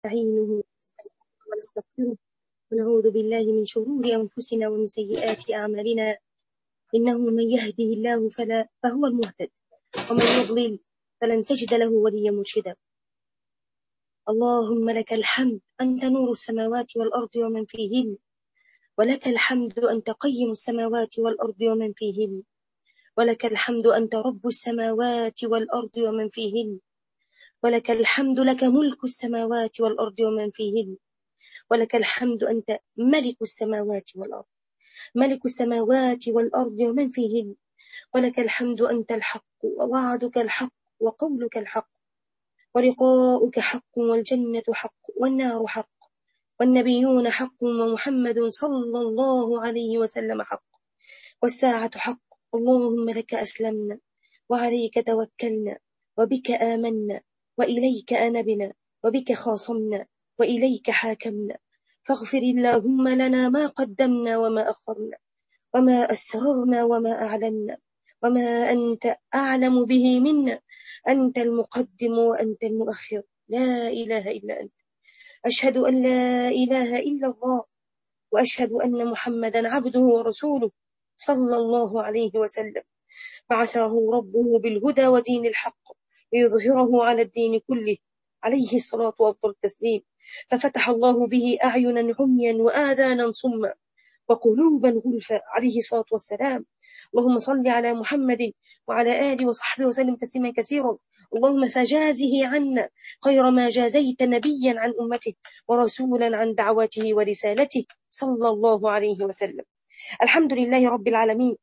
ونستعينه ونستغفره ونعوذ بالله من شرور أنفسنا ومن سيئات أعمالنا إنه من يهده الله فلا فهو المهتد ومن يضلل فلن تجد له وليا مرشدا اللهم لك الحمد أنت نور السماوات والأرض ومن فيهن ولك الحمد أنت قيم السماوات والأرض ومن فيهن ولك الحمد أنت رب السماوات والأرض ومن فيهن ولك الحمد لك ملك السماوات والأرض ومن فيهن ولك الحمد أنت ملك السماوات والأرض ملك السماوات والأرض ومن فيهن ولك الحمد أنت الحق ووعدك الحق وقولك الحق ولقاؤك حق والجنة حق والنار حق والنبيون حق ومحمد صلى الله عليه وسلم حق والساعة حق اللهم لك أسلمنا وعليك توكلنا وبك آمنا وإليك أنبنا وبك خاصمنا وإليك حاكمنا فاغفر اللهم لنا ما قدمنا وما أخرنا وما أسررنا وما أعلنا وما أنت أعلم به منا أنت المقدم وأنت المؤخر لا إله إلا أنت أشهد أن لا إله إلا الله وأشهد أن محمدا عبده ورسوله صلى الله عليه وسلم بعثه ربه بالهدى ودين الحق ليظهره على الدين كله عليه الصلاة وأفضل التسليم ففتح الله به أعينا عميا وآذانا صما وقلوبا غلفا عليه الصلاة والسلام اللهم صل على محمد وعلى آله وصحبه وسلم تسليما كثيرا اللهم فجازه عنا خير ما جازيت نبيا عن أمته ورسولا عن دعوته ورسالته صلى الله عليه وسلم الحمد لله رب العالمين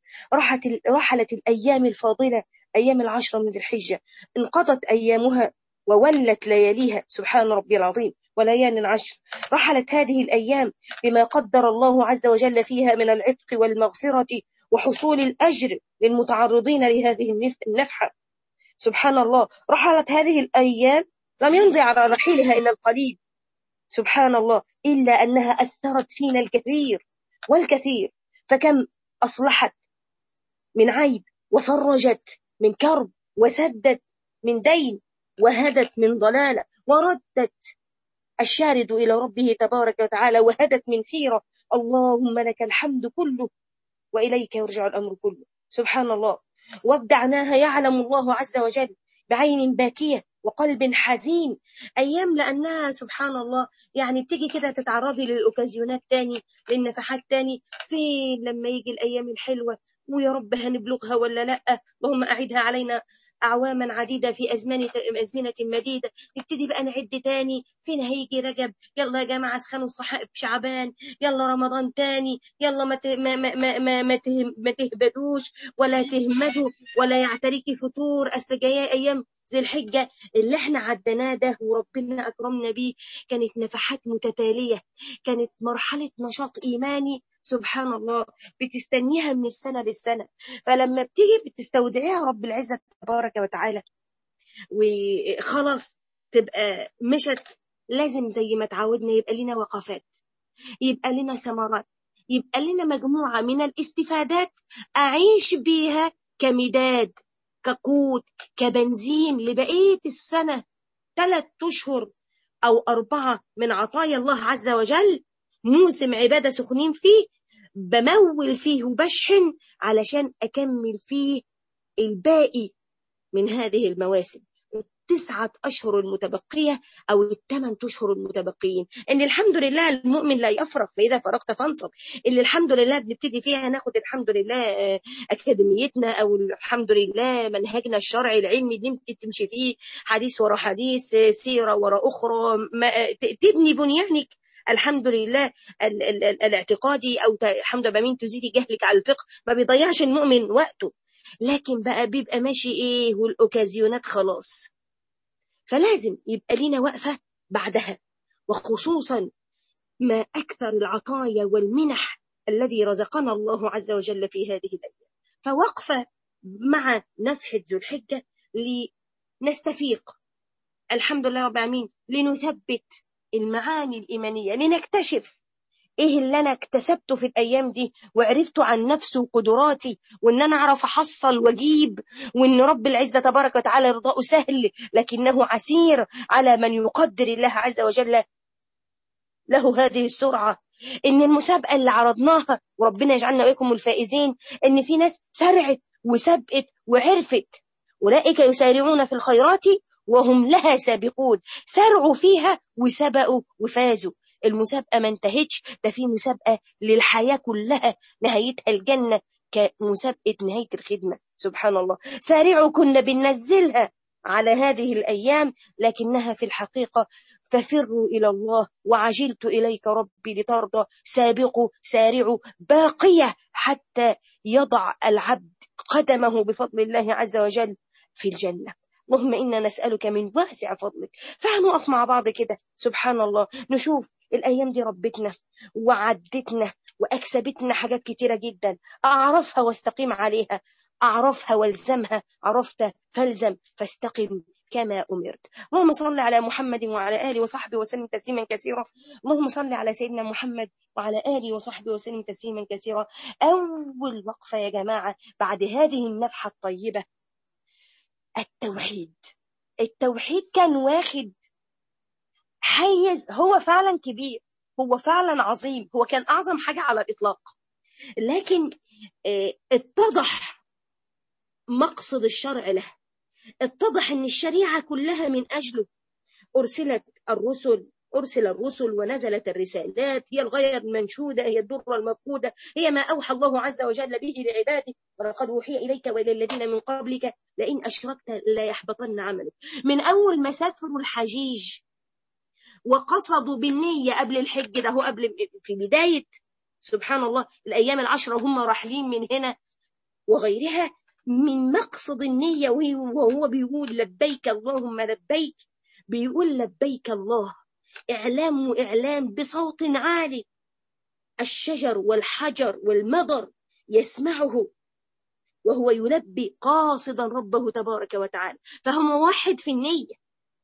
رحلت الأيام الفاضلة أيام العشرة من ذي الحجة انقضت أيامها وولت لياليها سبحان ربي العظيم وليال العشر رحلت هذه الأيام بما قدر الله عز وجل فيها من العتق والمغفرة وحصول الأجر للمتعرضين لهذه النفحة سبحان الله رحلت هذه الأيام لم يمضي على رحيلها إلا القليل سبحان الله إلا أنها أثرت فينا الكثير والكثير فكم أصلحت من عيب وفرجت من كرب وسدت من دين وهدت من ضلالة وردت الشارد إلى ربه تبارك وتعالى وهدت من حيرة اللهم لك الحمد كله وإليك يرجع الأمر كله سبحان الله ودعناها يعلم الله عز وجل بعين باكية وقلب حزين أيام لأنها سبحان الله يعني بتيجي كده تتعرضي للأوكازيونات تاني للنفحات تاني فين لما يجي الأيام الحلوة ويا رب هنبلغها ولا لأ اللهم أعدها علينا أعواما عديدة في أزمنة أزمنة مديدة نبتدي بقى نعد تاني فين هيجي رجب يلا يا جماعة اسخنوا الصحائف شعبان يلا رمضان تاني يلا ما ما ما ما, ما, ما, ما تهبدوش ولا تهمدوا ولا يعتريكي فتور أصل جاية أيام ذي الحجة اللي احنا عدناه ده وربنا أكرمنا بيه كانت نفحات متتالية كانت مرحلة نشاط إيماني سبحان الله بتستنيها من السنة للسنة فلما بتيجي بتستودعيها رب العزة تبارك وتعالى وخلاص تبقى مشت لازم زي ما تعودنا يبقى لنا وقفات يبقى لنا ثمرات يبقى لنا مجموعة من الاستفادات أعيش بيها كمداد كقوت كبنزين لبقية السنة ثلاث أشهر أو أربعة من عطايا الله عز وجل موسم عبادة سخنين فيه بمول فيه وبشحن علشان أكمل فيه الباقي من هذه المواسم التسعة أشهر المتبقية أو الثمان أشهر المتبقيين إن الحمد لله المؤمن لا يفرق فإذا فرقت فانصب اللي الحمد لله بنبتدي فيها ناخد الحمد لله أكاديميتنا أو الحمد لله منهجنا الشرعي العلمي اللي انت تمشي فيه حديث ورا حديث سيرة ورا أخرى تبني بنيانك الحمد لله ال ال ال الاعتقادي او الحمد لله مين تزيدي جهلك على الفقه ما بيضيعش المؤمن وقته لكن بقى بيبقى ماشي ايه والاوكازيونات خلاص فلازم يبقى لينا وقفه بعدها وخصوصا ما اكثر العطايا والمنح الذي رزقنا الله عز وجل في هذه الايام فوقفه مع نفحه ذو الحجه لنستفيق الحمد لله رب العالمين لنثبت المعاني الإيمانية لنكتشف إيه اللي أنا اكتسبته في الأيام دي وعرفته عن نفسي وقدراتي وإن أنا أعرف أحصل وأجيب وإن رب العزة تبارك وتعالى رضاء سهل لكنه عسير على من يقدر الله عز وجل له هذه السرعة إن المسابقة اللي عرضناها وربنا يجعلنا وإياكم الفائزين إن في ناس سرعت وسبقت وعرفت أولئك يسارعون في الخيرات وهم لها سابقون سارعوا فيها وسبقوا وفازوا المسابقة ما انتهتش ده في مسابقة للحياة كلها نهايتها الجنة كمسابقة نهاية الخدمة سبحان الله سارعوا كنا بننزلها على هذه الأيام لكنها في الحقيقة ففروا إلى الله وعجلت إليك ربي لترضى سابقوا سارعوا باقية حتى يضع العبد قدمه بفضل الله عز وجل في الجنة اللهم إنا نسألك من واسع فضلك فهنقف مع بعض كده سبحان الله نشوف الأيام دي ربتنا وعدتنا وأكسبتنا حاجات كتيرة جدا أعرفها واستقيم عليها أعرفها والزمها عرفت فالزم فاستقم كما أمرت اللهم صل على محمد وعلى آله وصحبه وسلم تسليما كثيرا اللهم صل على سيدنا محمد وعلى آله وصحبه وسلم تسليما كثيرا أول وقفة يا جماعة بعد هذه النفحة الطيبة التوحيد التوحيد كان واخد حيز هو فعلا كبير هو فعلا عظيم هو كان أعظم حاجة على الإطلاق لكن اتضح مقصد الشرع له اتضح ان الشريعة كلها من أجله أرسلت الرسل أرسل الرسل ونزلت الرسالات هي الغاية المنشودة هي الدرة المفقودة هي ما أوحى الله عز وجل به لعباده ولقد أوحي إليك وإلى الذين من قبلك لئن أشركت لا يحبطن عملك من أول ما سافروا الحجيج وقصدوا بالنية قبل الحج ده هو قبل في بداية سبحان الله الأيام العشرة وهم راحلين من هنا وغيرها من مقصد النية وهو بيقول لبيك اللهم لبيك بيقول لبيك الله إعلام وإعلام بصوت عالي الشجر والحجر والمضر يسمعه وهو يلبي قاصدا ربه تبارك وتعالى فهو موحد في النية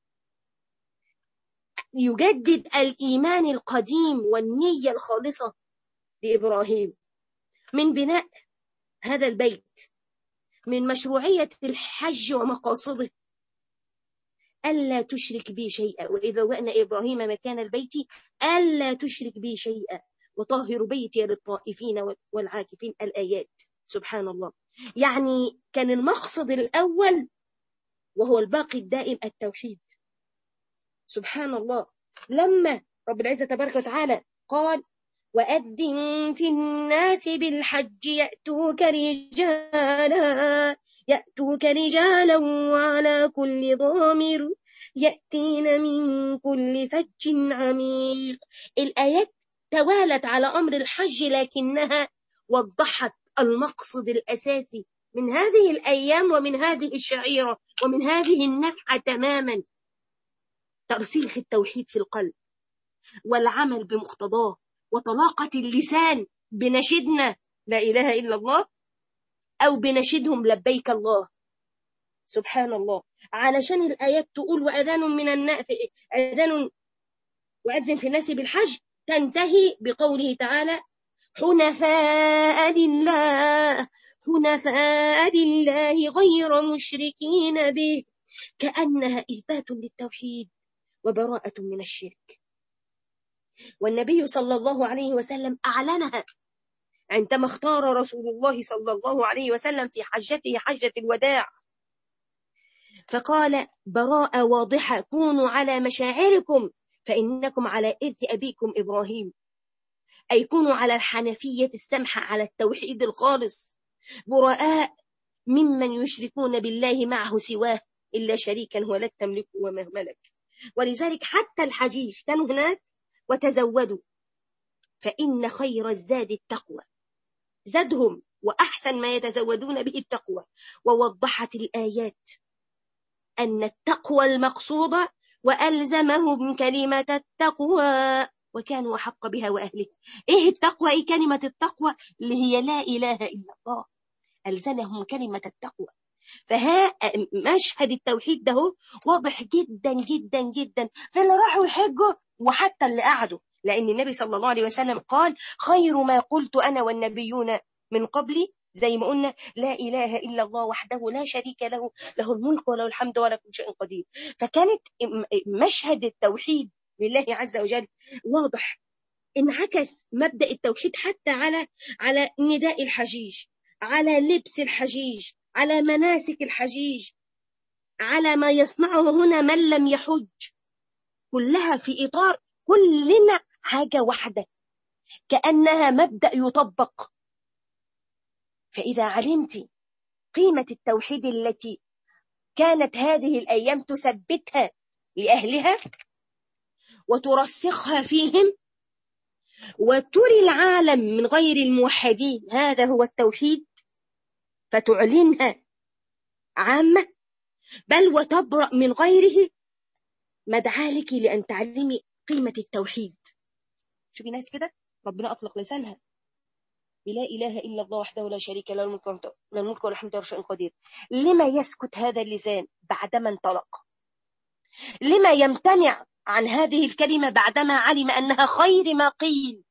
يجدد الإيمان القديم والنية الخالصة لإبراهيم من بناء هذا البيت من مشروعية الحج ومقاصده ألا تشرك بي شيئا وإذا وأنا إبراهيم مكان البيت ألا تشرك بي شيئا وطهر بيتي للطائفين والعاكفين الآيات سبحان الله يعني كان المقصد الأول وهو الباقي الدائم التوحيد سبحان الله لما رب العزة تبارك وتعالى قال وأذن في الناس بالحج يأتوك رجالا يأتوك رجالا وعلى كل ضامر يأتين من كل فج عميق الآيات توالت على أمر الحج لكنها وضحت المقصد الأساسي من هذه الأيام ومن هذه الشعيرة ومن هذه النفحة تماما ترسيخ التوحيد في القلب والعمل بمقتضاه وطلاقة اللسان بنشدنا لا إله إلا الله أو بنشدهم لبيك الله سبحان الله علشان الآيات تقول وأذان من الناس أذان وأذن في الناس بالحج تنتهي بقوله تعالى حنفاء لله حنفاء لله غير مشركين به كأنها إثبات للتوحيد وبراءة من الشرك والنبي صلى الله عليه وسلم أعلنها عندما اختار رسول الله صلى الله عليه وسلم في حجته حجة الوداع فقال براءة واضحة كونوا على مشاعركم فإنكم على إرث أبيكم إبراهيم أي كونوا على الحنفية السمحة على التوحيد الخالص براء ممن يشركون بالله معه سواه إلا شريكا هو لا تملك وما ملك ولذلك حتى الحجيج كانوا هناك وتزودوا فإن خير الزاد التقوى زادهم وأحسن ما يتزودون به التقوى ووضحت الآيات أن التقوى المقصودة وألزمهم كلمة التقوى وكانوا أحق بها وأهلها إيه التقوى إيه كلمة التقوى اللي هي لا إله إلا الله ألزمهم كلمة التقوى فها مشهد التوحيد ده واضح جدا جدا جدا في اللي راحوا يحجوا وحتى اللي قعدوا لأن النبي صلى الله عليه وسلم قال خير ما قلت أنا والنبيون من قبلي زي ما قلنا لا إله إلا الله وحده لا شريك له له الملك وله الحمد ولا كل شيء قدير فكانت مشهد التوحيد لله عز وجل واضح انعكس مبدأ التوحيد حتى على على نداء الحجيج على لبس الحجيج على مناسك الحجيج على ما يصنعه هنا من لم يحج كلها في إطار كلنا حاجة واحدة كأنها مبدأ يطبق فإذا علمت قيمة التوحيد التي كانت هذه الأيام تثبتها لأهلها وترسخها فيهم وتري العالم من غير الموحدين هذا هو التوحيد فتعلنها عامة بل وتبرأ من غيره مدعى لك لأن تعلمي قيمة التوحيد شوفي ناس كده ربنا أطلق لسانها لا إله إلا الله وحده لا شريك له الملك والحمد لله قدير لما يسكت هذا اللسان بعدما انطلق لما يمتنع عن هذه الكلمة بعدما علم أنها خير ما قيل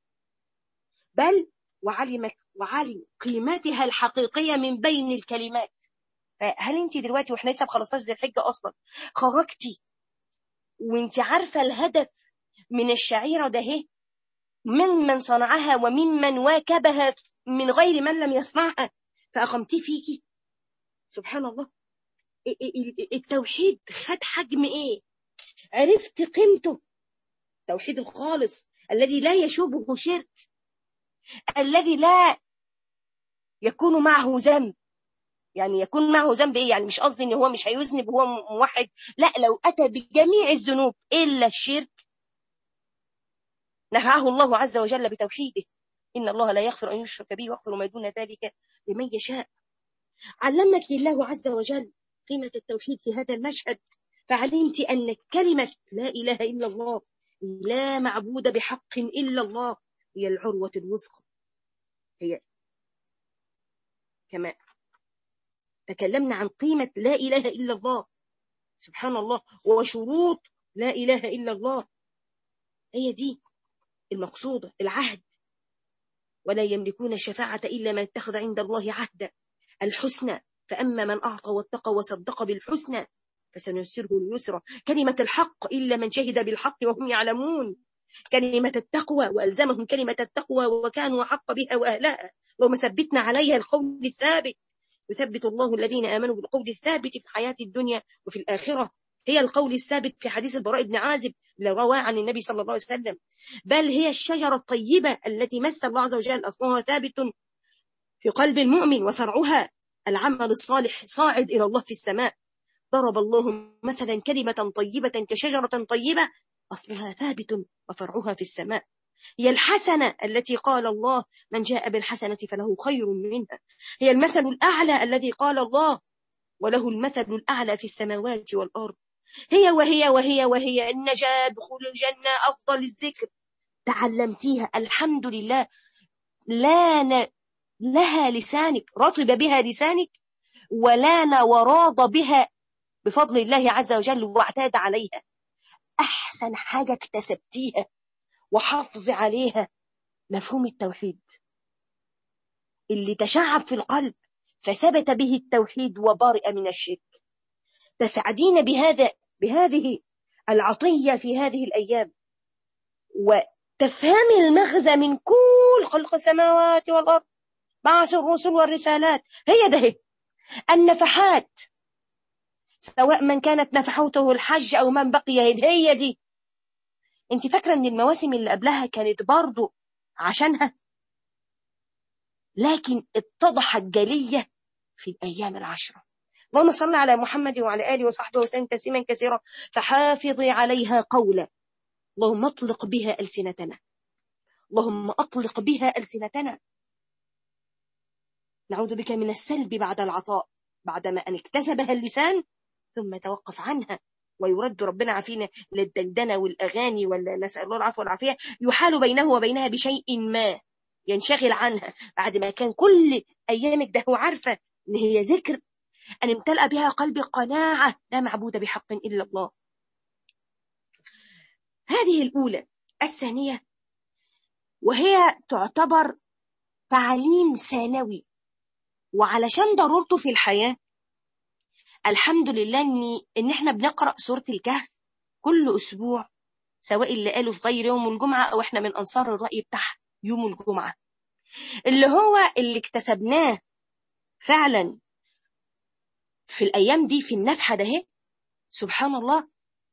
بل وعلم وعلم قيمتها الحقيقية من بين الكلمات فهل انت دلوقتي واحنا لسه خلصناش ذي الحجة اصلا خرجتي وانت عارفة الهدف من الشعيرة ده هي ممن صنعها وممن واكبها من غير من لم يصنعها فأقمتي فيكي سبحان الله التوحيد خد حجم ايه عرفت قيمته التوحيد الخالص الذي لا يشوبه شرك الذي لا يكون معه ذنب يعني يكون معه ذنب ايه يعني مش قصدي ان هو مش هيذنب وهو موحد لا لو اتى بجميع الذنوب الا الشرك نهاه الله عز وجل بتوحيده ان الله لا يغفر ان يشرك به ويغفر ما دون ذلك لمن يشاء علمك الله عز وجل قيمة التوحيد في هذا المشهد فعلمت أن كلمة لا إله إلا الله لا معبود بحق إلا الله هي العروة الوثقى هي كما تكلمنا عن قيمة لا إله إلا الله سبحان الله وشروط لا إله إلا الله هي دي المقصودة العهد ولا يملكون الشفاعة إلا من اتخذ عند الله عهدا الحسنى فأما من أعطى واتقى وصدق بالحسنى فسنيسره اليسرى كلمة الحق إلا من شهد بالحق وهم يعلمون كلمة التقوى وألزمهم كلمة التقوى وكانوا حق بها وأهلها اللهم ثبتنا عليها القول الثابت يثبت الله الذين آمنوا بالقول الثابت في الحياة الدنيا وفي الآخرة هي القول الثابت في حديث البراء بن عازب اللي رواه عن النبي صلى الله عليه وسلم بل هي الشجرة الطيبة التي مس الله عز وجل أصلها ثابت في قلب المؤمن وفرعها العمل الصالح صاعد إلى الله في السماء ضرب الله مثلا كلمة طيبة كشجرة طيبة أصلها ثابت وفرعها في السماء هي الحسنة التي قال الله من جاء بالحسنة فله خير منها هي المثل الأعلى الذي قال الله وله المثل الأعلى في السماوات والأرض هي وهي وهي وهي النجاة دخول الجنة أفضل الذكر تعلمتيها الحمد لله لا ن... لها لسانك رطب بها لسانك ولان وراض بها بفضل الله عز وجل واعتاد عليها أحسن حاجة اكتسبتيها وحافظ عليها مفهوم التوحيد اللي تشعب في القلب فثبت به التوحيد وبارئ من الشرك تسعدين بهذا بهذه العطية في هذه الأيام وتفهمي المغزى من كل خلق السماوات والأرض بعث الرسل والرسالات هي ده النفحات سواء من كانت نفحوته الحج أو من بقي هي دي انت فاكرة ان المواسم اللي قبلها كانت برضو عشانها لكن اتضحت جلية في الأيام العشرة اللهم صل على محمد وعلى آله وصحبه وسلم تسليما كثيرا فحافظي عليها قولا اللهم اطلق بها ألسنتنا اللهم أطلق بها ألسنتنا نعوذ بك من السلب بعد العطاء بعدما أن اكتسبها اللسان ثم توقف عنها ويرد ربنا عافينا للدندنة والأغاني ولا نسأل الله العفو والعافية يحال بينه وبينها بشيء ما ينشغل عنها بعد ما كان كل أيامك ده هو عارفة إن هي ذكر أن امتلأ بها قلبي قناعة لا معبود بحق إلا الله هذه الأولى الثانية وهي تعتبر تعليم ثانوي وعلشان ضرورته في الحياة الحمد لله إن, إن إحنا بنقرأ سورة الكهف كل أسبوع سواء اللي قالوا في غير يوم الجمعة أو إحنا من أنصار الرأي بتاع يوم الجمعة اللي هو اللي اكتسبناه فعلا في الأيام دي في النفحة ده سبحان الله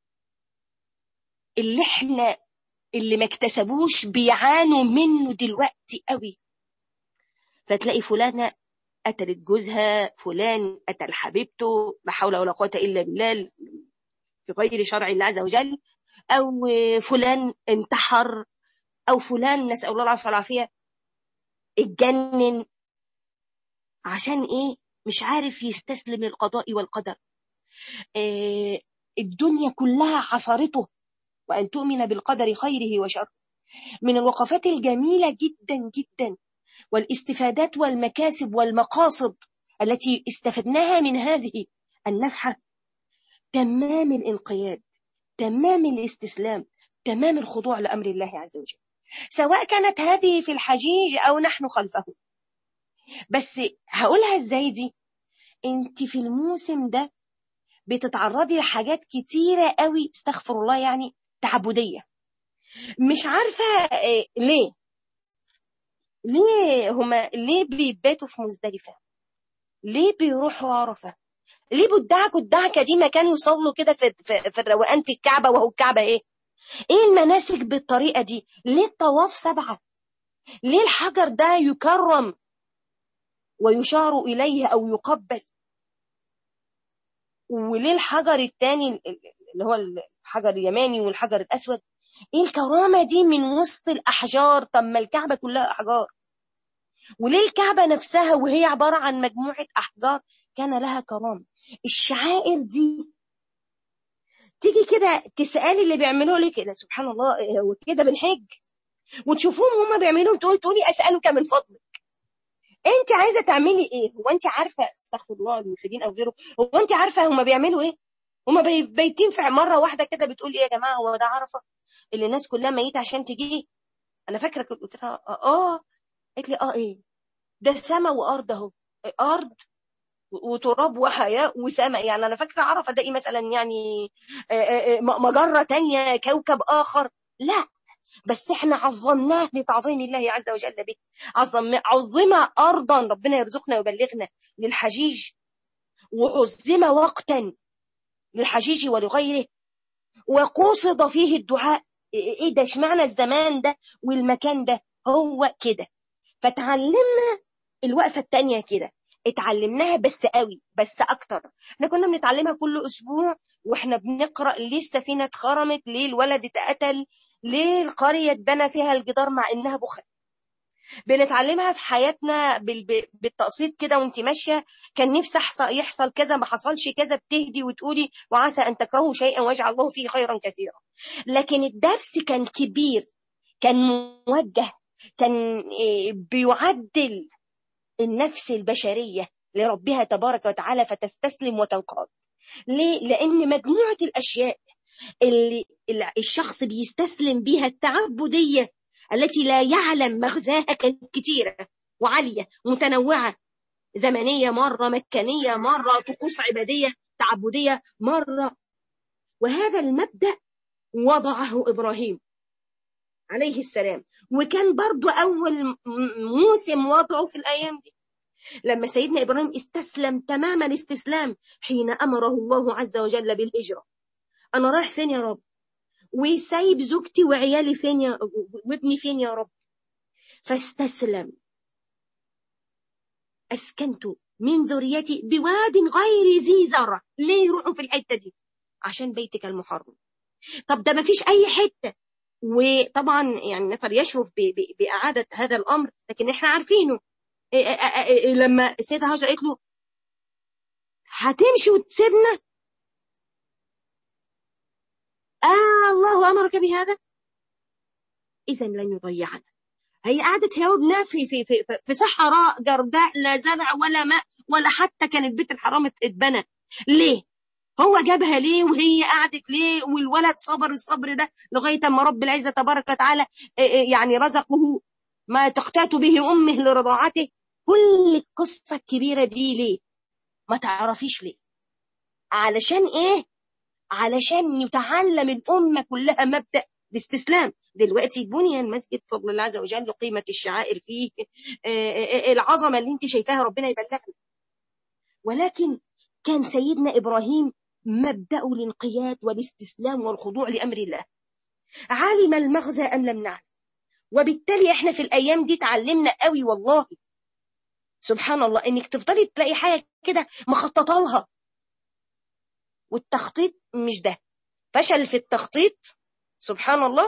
اللي احنا اللي ما اكتسبوش بيعانوا منه دلوقتي قوي فتلاقي فلانة قتلت جوزها فلان قتل حبيبته لا حول ولا قوة إلا بالله في غير شرع الله عز وجل أو فلان انتحر أو فلان نسأل الله العافية والعافية اتجنن عشان إيه مش عارف يستسلم للقضاء والقدر إيه الدنيا كلها حصرته وأن تؤمن بالقدر خيره وشره من الوقفات الجميلة جدا جدا والاستفادات والمكاسب والمقاصد التي استفدناها من هذه النفحة تمام الانقياد تمام الاستسلام تمام الخضوع لأمر الله عز وجل سواء كانت هذه في الحجيج أو نحن خلفه بس هقولها ازاي دي انت في الموسم ده بتتعرضي لحاجات كتيرة قوي استغفر الله يعني تعبدية مش عارفة ليه ليه هما ليه بيباتوا في مزدلفة ليه بيروحوا عرفة ليه بالدعك الدعكة دي مكان يصلوا كده في, في, في الروقان في الكعبة وهو الكعبة ايه ايه المناسك بالطريقة دي ليه الطواف سبعة ليه الحجر ده يكرم ويشار إليه أو يقبل وليه الحجر الثاني اللي هو الحجر اليماني والحجر الأسود ايه الكرامة دي من وسط الأحجار طب ما الكعبة كلها أحجار وليه الكعبة نفسها وهي عبارة عن مجموعة أحجار كان لها كرامة الشعائر دي تيجي كده تسألي اللي بيعملوه ليه كده سبحان الله هو كده بنحج وتشوفوهم هما بيعملوهم تقول تقولي أسألك من فضلك انت عايزه تعملي ايه هو انت عارفه استغفر الله المفيدين او غيره هو انت عارفه هما بيعملوا ايه هما بايتين في مره واحده كده بتقول ايه يا جماعه هو ده عرفه اللي الناس كلها ميته عشان تجي انا فاكره كنت قلت لها اه قالت لي اه ايه ده سما وارض اهو ارض وتراب وحياه وسماء يعني انا فاكره عرفه ده ايه مثلا يعني مجره تانية كوكب اخر لا بس احنا عظمناه لتعظيم الله عز وجل به عظم عظم ارضا ربنا يرزقنا ويبلغنا للحجيج وعظم وقتا للحجيج ولغيره وقصد فيه الدعاء ايه ده اشمعنى الزمان ده والمكان ده هو كده فتعلمنا الوقفه التانية كده اتعلمناها بس قوي بس اكتر احنا كنا بنتعلمها كل اسبوع واحنا بنقرا ليه السفينه اتخرمت ليه الولد اتقتل ليه القرية اتبنى فيها الجدار مع إنها بخل بنتعلمها في حياتنا بالتقسيط كده وانت ماشية كان نفسي يحصل كذا ما حصلش كذا بتهدي وتقولي وعسى أن تكرهوا شيئا ويجعل الله فيه خيرا كثيرا لكن الدرس كان كبير كان موجه كان بيعدل النفس البشرية لربها تبارك وتعالى فتستسلم وتنقاد ليه؟ لأن مجموعة الأشياء اللي الشخص بيستسلم بيها التعبدية التي لا يعلم مغزاها كانت كتيرة وعالية متنوعة زمنية مرة مكانية مرة طقوس عبادية تعبدية مرة وهذا المبدأ وضعه إبراهيم عليه السلام وكان برضو أول موسم وضعه في الأيام دي لما سيدنا إبراهيم استسلم تمام الاستسلام حين أمره الله عز وجل بالهجرة أنا رايح فين يا رب وسايب زوجتي وعيالي فين يا وابني فين يا رب فاستسلم أسكنت من ذريتي بواد غير ذي زرع ليه يروحوا في الحتة دي عشان بيتك المحرم طب ده ما فيش أي حتة وطبعا يعني نفر يشرف بإعادة هذا الأمر لكن احنا عارفينه لما السيدة هاجر قالت له هتمشي وتسيبنا آه الله أمرك بهذا إذا لن يضيعنا هي قعدت هي وابنها في في في في صحراء جرداء لا زرع ولا ماء ولا حتى كان البيت الحرام اتبنى ليه؟ هو جابها ليه وهي قعدت ليه والولد صبر الصبر ده لغايه اما رب العزه تبارك وتعالى يعني رزقه ما تختات به امه لرضاعته كل القصه الكبيره دي ليه؟ ما تعرفيش ليه؟ علشان ايه؟ علشان يتعلم الأمة كلها مبدأ الاستسلام دلوقتي بني المسجد بفضل الله عز وجل قيمة الشعائر فيه العظمة اللي انت شايفاها ربنا يبلغنا ولكن كان سيدنا إبراهيم مبدأ الانقياد والاستسلام والخضوع لأمر الله علم المغزى أم لم نعلم وبالتالي احنا في الأيام دي تعلمنا قوي والله سبحان الله انك تفضلي تلاقي حاجة كده مخططة لها والتخطيط مش ده فشل في التخطيط سبحان الله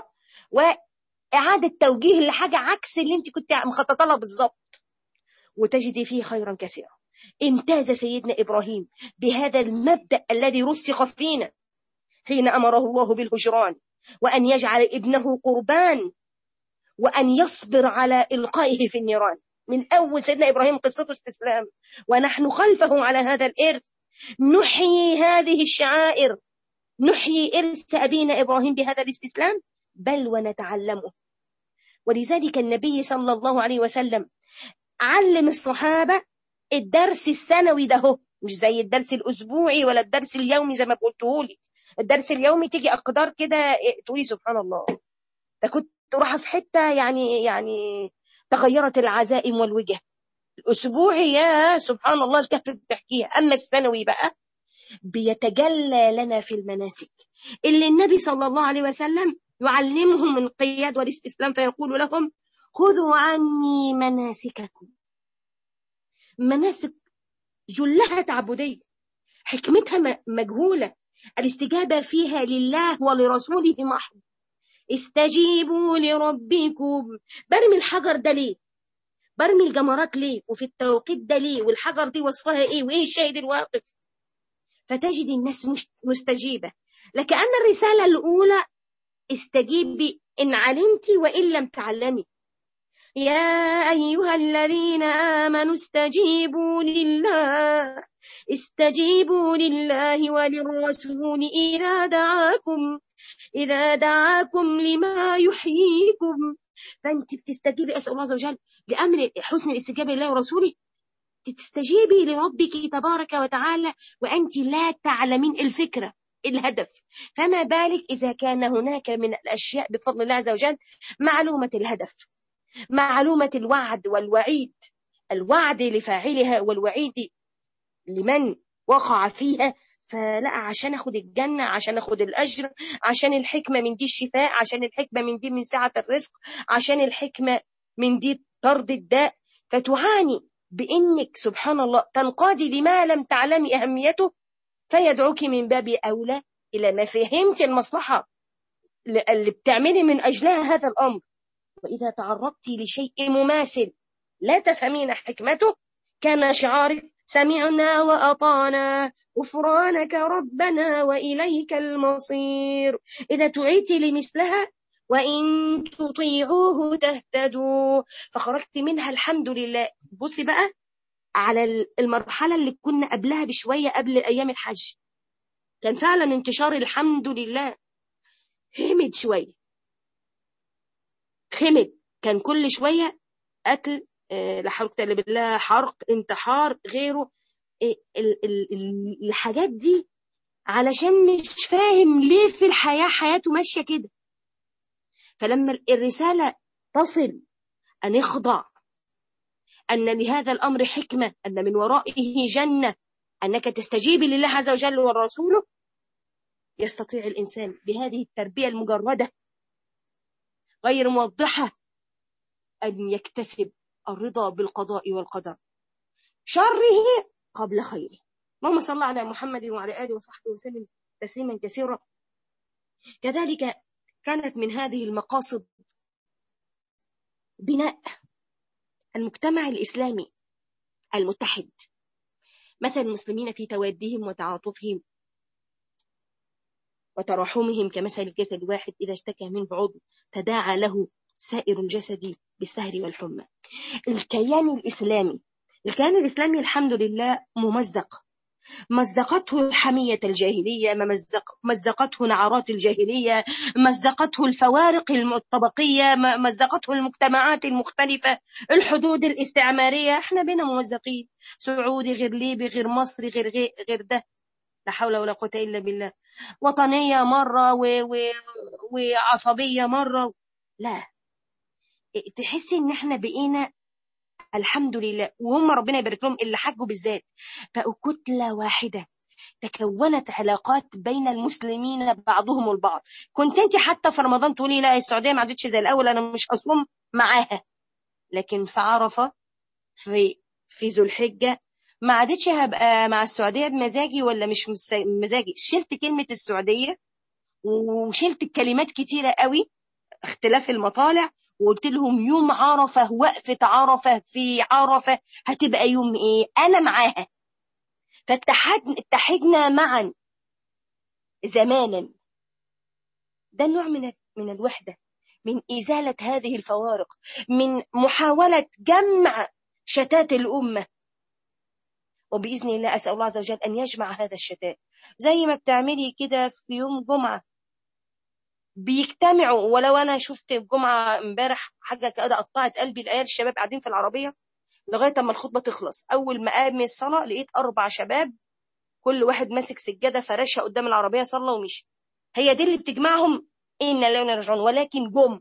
وإعادة توجيه لحاجة عكس اللي انت كنت مخططة لها بالظبط وتجدي فيه خيرا كثيرا امتاز سيدنا إبراهيم بهذا المبدأ الذي رسخ فينا حين أمره الله بالهجران وأن يجعل ابنه قربان وأن يصبر على إلقائه في النيران من أول سيدنا إبراهيم قصته استسلام ونحن خلفه على هذا الإرث نحيي هذه الشعائر نحيي إرث أبينا إبراهيم بهذا الاستسلام بل ونتعلمه ولذلك النبي صلى الله عليه وسلم علم الصحابة الدرس السنوي ده هو مش زي الدرس الأسبوعي ولا الدرس اليومي زي ما قلته لي الدرس اليومي تيجي أقدار كده تقولي سبحان الله ده كنت رايحة في حتة يعني يعني تغيرت العزائم والوجه الأسبوعي يا سبحان الله الكهف بتحكيها أما السنوي بقى بيتجلى لنا في المناسك اللي النبي صلى الله عليه وسلم يعلمهم القياد والاستسلام فيقول لهم خذوا عني مناسككم مناسك جلها تعبدية حكمتها مجهولة الاستجابة فيها لله ولرسوله محض استجيبوا لربكم برمي الحجر ده ليه برمي الجمرات ليه وفي التوقيت ده ليه والحجر دي وصفها ايه وايه الشاهد الواقف فتجد الناس مستجيبة لكأن الرسالة الأولى استجيبي إن علمت وإن لم تعلمي يا أيها الذين آمنوا استجيبوا لله استجيبوا لله وللرسول إذا دعاكم إذا دعاكم لما يحييكم فأنت بتستجيبي أسأل الله عز وجل لأمر حسن الاستجابة لله ورسوله تستجيبي لربك تبارك وتعالى وأنت لا تعلمين الفكرة الهدف فما بالك إذا كان هناك من الأشياء بفضل الله عز وجل معلومة الهدف معلومة الوعد والوعيد الوعد لفاعلها والوعيد لمن وقع فيها فلا عشان اخد الجنة عشان اخد الاجر عشان الحكمة من دي الشفاء عشان الحكمة من دي من سعة الرزق عشان الحكمة من دي طرد الداء فتعاني بانك سبحان الله تنقادي لما لم تعلمي اهميته فيدعوك من باب اولى الى ما فهمت المصلحة اللي بتعملي من اجلها هذا الامر واذا تعرضت لشيء مماثل لا تفهمين حكمته كان شعارك سمعنا وأطعنا غفرانك ربنا وإليك المصير إذا تعيت لمثلها وإن تطيعوه تهتدوا فخرجت منها الحمد لله بصي بقى على المرحلة اللي كنا قبلها بشوية قبل أيام الحج كان فعلا انتشار الحمد لله خمد شوية خمد كان كل شوية قتل لا حول ولا بالله حرق انتحار غيره الحاجات دي علشان مش فاهم ليه في الحياة حياته ماشية كده فلما الرسالة تصل أن يخضع أن لهذا الأمر حكمة أن من ورائه جنة أنك تستجيبي لله عز وجل ورسوله يستطيع الإنسان بهذه التربية المجردة غير موضحة أن يكتسب الرضا بالقضاء والقدر شره قبل خيره اللهم صل على محمد وعلى آله وصحبه وسلم تسليما كثيرا كذلك كانت من هذه المقاصد بناء المجتمع الإسلامي المتحد مثل المسلمين في توادهم وتعاطفهم وتراحمهم كمثل الجسد الواحد إذا اشتكى منه عضو تداعى له سائر الجسد بالسهر والحمى الكيان الإسلامي الكيان الإسلامي الحمد لله ممزق مزقته الحمية الجاهلية مزق مزقته نعرات الجاهلية مزقته الفوارق الطبقية مزقته المجتمعات المختلفة الحدود الاستعمارية احنا بنا ممزقين سعودي غير ليبي غير مصري غير غير, غير ده لا حول ولا قوة إلا بالله وطنية مرة و... و... وعصبية مرة لا تحسي ان احنا بقينا الحمد لله وهم ربنا يبارك لهم اللي حجوا بالذات بقوا كتلة واحدة تكونت علاقات بين المسلمين بعضهم البعض كنت انت حتى في رمضان تقولي لا السعودية ما عادتش زي الأول أنا مش هصوم معاها لكن في عرفة في في ذو الحجة ما عادتش هبقى مع السعودية بمزاجي ولا مش مزاجي شلت كلمة السعودية وشلت كلمات كتيرة قوي اختلاف المطالع وقلت لهم يوم عرفة وقفة عرفة في عرفة هتبقى يوم ايه انا معاها فاتحدنا معا زمانا ده نوع من من الوحدة من إزالة هذه الفوارق من محاولة جمع شتات الأمة وبإذن الله أسأل الله عز وجل أن يجمع هذا الشتات زي ما بتعملي كده في يوم جمعة بيجتمعوا ولو أنا شفت الجمعة امبارح حاجة كده قطعت قلبي العيال الشباب قاعدين في العربية لغاية أما الخطبة تخلص أول ما قام الصلاة لقيت أربع شباب كل واحد ماسك سجادة فرشها قدام العربية صلى ومشي هي دي اللي بتجمعهم إن لا يرجعون ولكن جم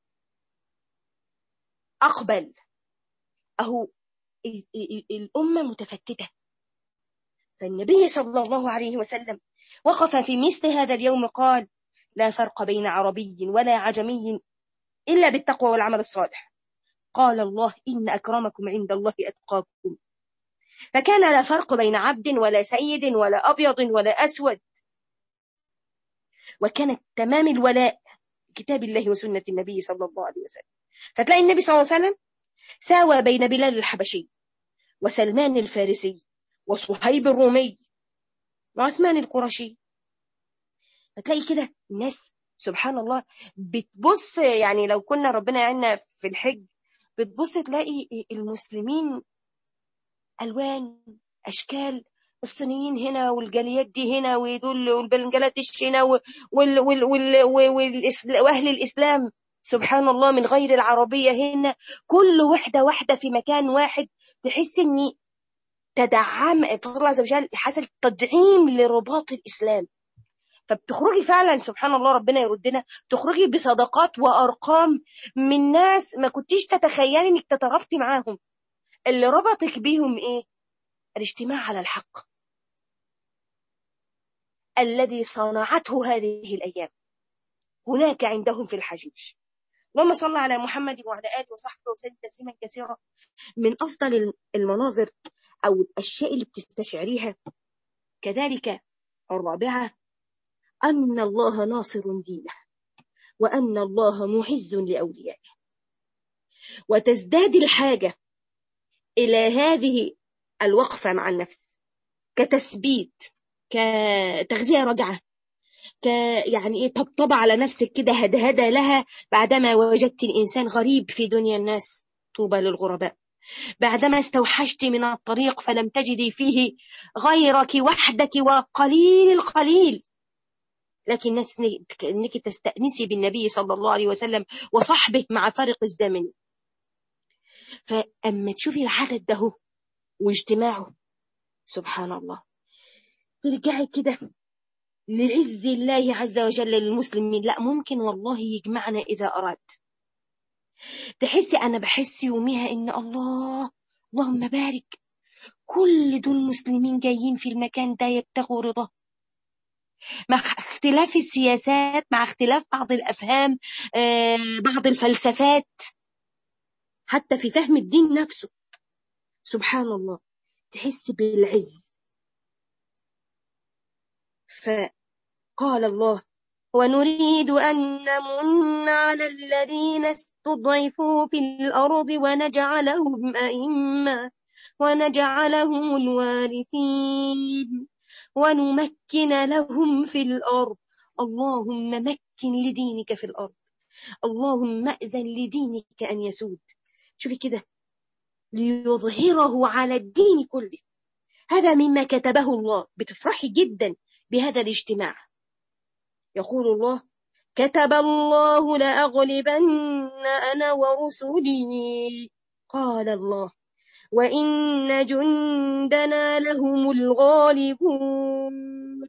أقبل أهو الأمة متفتتة فالنبي صلى الله عليه وسلم وقف في مثل هذا اليوم قال لا فرق بين عربي ولا عجمي إلا بالتقوى والعمل الصالح قال الله إن أكرمكم عند الله أتقاكم فكان لا فرق بين عبد ولا سيد ولا أبيض ولا أسود وكان تمام الولاء كتاب الله وسنة النبي صلى الله عليه وسلم فتلاقي النبي صلى الله عليه وسلم ساوى بين بلال الحبشي وسلمان الفارسي وصهيب الرومي وعثمان القرشي فتلاقي كده الناس سبحان الله بتبص يعني لو كنا ربنا يعيننا في الحج بتبص تلاقي المسلمين ألوان أشكال الصينيين هنا والجاليات دي هنا ودول والبنجلاديش هنا وال وال وال وال وأهل الإسلام سبحان الله من غير العربية هنا كل وحدة واحدة في مكان واحد تحس إن تدعم الله عز وجل حصل تدعيم لرباط الإسلام فبتخرجي فعلا سبحان الله ربنا يردنا تخرجي بصدقات وأرقام من ناس ما كنتيش تتخيلي إنك تتربطي معاهم اللي ربطك بيهم إيه الاجتماع على الحق الذي صنعته هذه الأيام هناك عندهم في الحجيج اللهم صل على محمد وعلى آله وصحبه وسلم تسليما كثيرا من أفضل المناظر أو الأشياء اللي بتستشعريها كذلك الرابعة أن الله ناصر دينه وأن الله معز لأوليائه وتزداد الحاجة إلى هذه الوقفة مع النفس كتثبيت كتغذية رجعة ك يعني ايه طبطبة على نفسك كده هدهدة لها بعدما وجدت الإنسان غريب في دنيا الناس طوبى للغرباء بعدما استوحشت من الطريق فلم تجدي فيه غيرك وحدك وقليل القليل لكن انك تستأنسي بالنبي صلى الله عليه وسلم وصحبه مع فرق الزمن فأما تشوفي العدد ده واجتماعه سبحان الله ترجعي كده لعز الله عز وجل للمسلمين لا ممكن والله يجمعنا إذا أراد تحسي أنا بحس يوميها إن الله اللهم بارك كل دول مسلمين جايين في المكان ده يبتغوا رضاه مع اختلاف السياسات مع اختلاف بعض الأفهام آه، بعض الفلسفات حتى في فهم الدين نفسه سبحان الله تحس بالعز فقال الله ونريد أن نمن على الذين استضعفوا في الأرض ونجعلهم أئمة ونجعلهم الوارثين ونمكن لهم في الأرض اللهم مكن لدينك في الأرض اللهم أذن لدينك أن يسود شوفي كده ليظهره على الدين كله هذا مما كتبه الله بتفرحي جدا بهذا الاجتماع يقول الله كتب الله لأغلبن أنا ورسلي قال الله وإن جندنا لهم الغالبون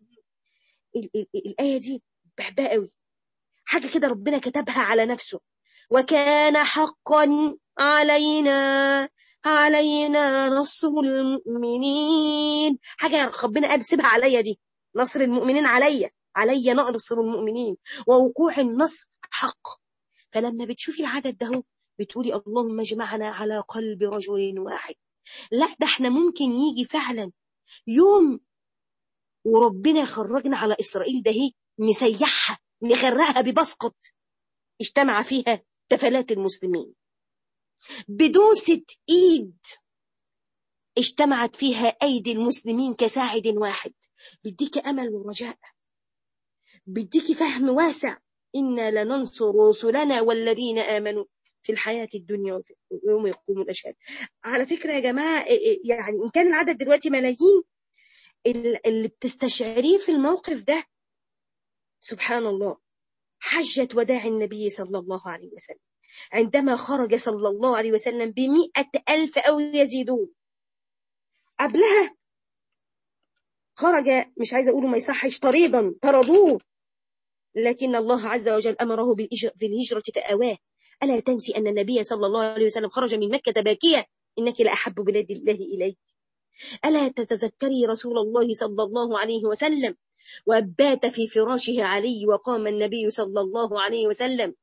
الآية دي بحبها قوي حاجة كده ربنا كتبها على نفسه وكان حقا علينا علينا نصر المؤمنين حاجة ربنا قال سيبها عليا دي نصر المؤمنين عليا عليا نصر المؤمنين ووقوع النصر حق فلما بتشوفي العدد ده بتقولي اللهم اجمعنا على قلب رجل واحد لا ده احنا ممكن يجي فعلا يوم وربنا يخرجنا على إسرائيل ده هي نسيحها نغرقها ببسقط اجتمع فيها تفلات المسلمين بدوسة إيد اجتمعت فيها أيدي المسلمين كساعد واحد بديك أمل ورجاء بديك فهم واسع إنا لننصر رسلنا والذين آمنوا في الحياة الدنيا ويوم يقوم الأشهاد على فكرة يا جماعة يعني إن كان العدد دلوقتي ملايين اللي بتستشعريه في الموقف ده سبحان الله حجة وداع النبي صلى الله عليه وسلم عندما خرج صلى الله عليه وسلم بمئة ألف أو يزيدون قبلها خرج مش عايزة أقوله ما يصحش طريدا طردوه لكن الله عز وجل أمره بالهجرة فأواه ألا تنسي أن النبي صلى الله عليه وسلم خرج من مكة باكيا إنك لأحب بلاد الله إليك ألا تتذكري رسول الله صلى الله عليه وسلم وبات في فراشه علي وقام النبي صلى الله عليه وسلم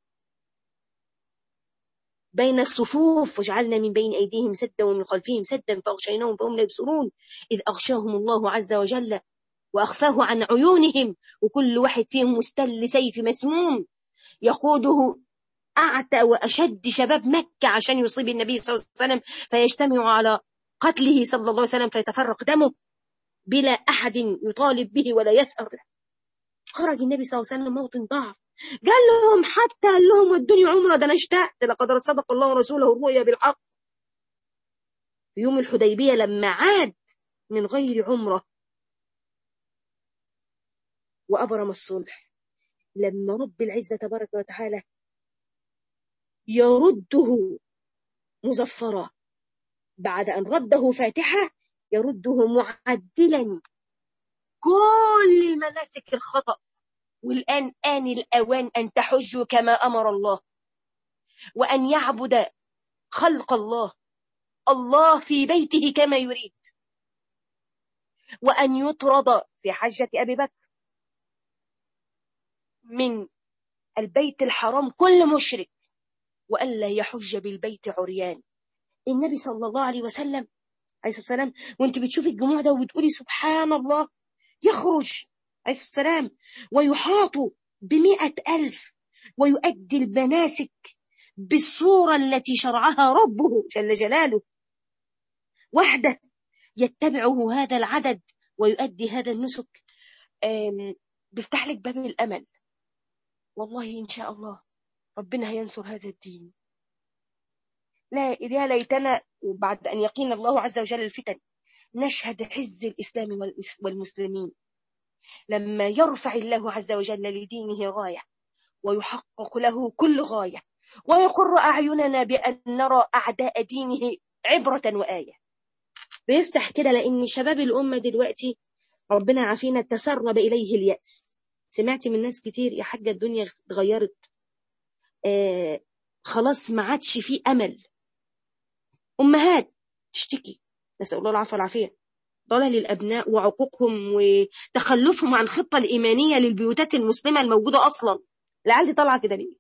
بين الصفوف وجعلنا من بين أيديهم سدا ومن خلفهم سدا فأغشيناهم فهم لا يبصرون إذ أغشاهم الله عز وجل وأخفاه عن عيونهم وكل واحد فيهم مستل سيف مسموم يقوده أعتى وأشد شباب مكة عشان يصيب النبي صلى الله عليه وسلم فيجتمع على قتله صلى الله عليه وسلم فيتفرق دمه بلا أحد يطالب به ولا يثأر له خرج النبي صلى الله عليه وسلم موطن ضعف قال لهم حتى قال لهم ودوني عمره ده انا اشتقت لقد صدق الله ورسوله الرؤيا بالحق في يوم الحديبيه لما عاد من غير عمره وابرم الصلح لما رب العزه تبارك وتعالى يرده مزفرا بعد ان رده فاتحه يرده معدلا كل مناسك الخطأ والآن آن الأوان أن تحجوا كما أمر الله وأن يعبد خلق الله الله في بيته كما يريد وأن يطرد في حجة أبي بكر من البيت الحرام كل مشرك وألا يحج بالبيت عريان النبي صلى الله عليه وسلم عليه الصلاة والسلام وانت بتشوفي الجموع ده وبتقولي سبحان الله يخرج عليه الصلاة والسلام ويحاط بمئة ألف ويؤدي المناسك بالصورة التي شرعها ربه جل جلاله وحده يتبعه هذا العدد ويؤدي هذا النسك بيفتح لك باب الأمل والله إن شاء الله ربنا هينصر هذا الدين لا يا ليتنا بعد أن يقينا الله عز وجل الفتن نشهد عز الإسلام والمسلمين لما يرفع الله عز وجل لدينه غاية ويحقق له كل غاية ويقر أعيننا بأن نرى أعداء دينه عبرة وآية بيفتح كده لأن شباب الأمة دلوقتي ربنا عافينا تسرب إليه اليأس سمعت من ناس كتير يا حاجة الدنيا اتغيرت آه خلاص ما عادش فيه أمل أمهات تشتكي نسأل الله العفو والعافية ضلل الأبناء وعقوقهم وتخلفهم عن الخطة الإيمانية للبيوتات المسلمة الموجودة أصلا العيال دي طالعة كده ليه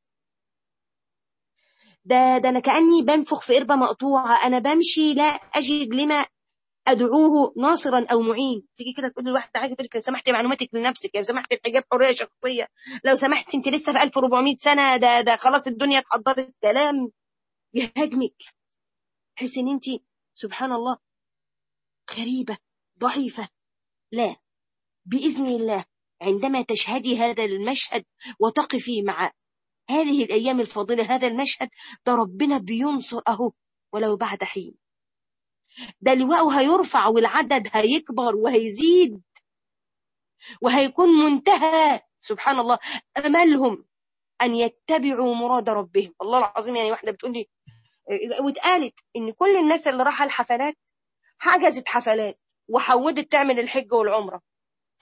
ده ده أنا كأني بنفخ في قربة مقطوعة أنا بمشي لا أجد لما أدعوه ناصرا أو معين تيجي كده تقول لواحد عايزة تقول لك لو سمحتي معلوماتك لنفسك لو سمحت الحجاب حرية شخصية لو سمحت أنت لسه في 1400 سنة ده ده خلاص الدنيا اتحضرت كلام يهاجمك تحس ان انت سبحان الله غريبة ضعيفة لا بإذن الله عندما تشهدي هذا المشهد وتقفي مع هذه الأيام الفاضلة هذا المشهد ده ربنا بينصر أهو ولو بعد حين ده لواءه هيرفع والعدد هيكبر وهيزيد وهيكون منتهى سبحان الله أملهم أن يتبعوا مراد ربهم الله العظيم يعني واحدة بتقول لي واتقالت ان كل الناس اللي راحة الحفلات حجزت حفلات وحودت تعمل الحج والعمرة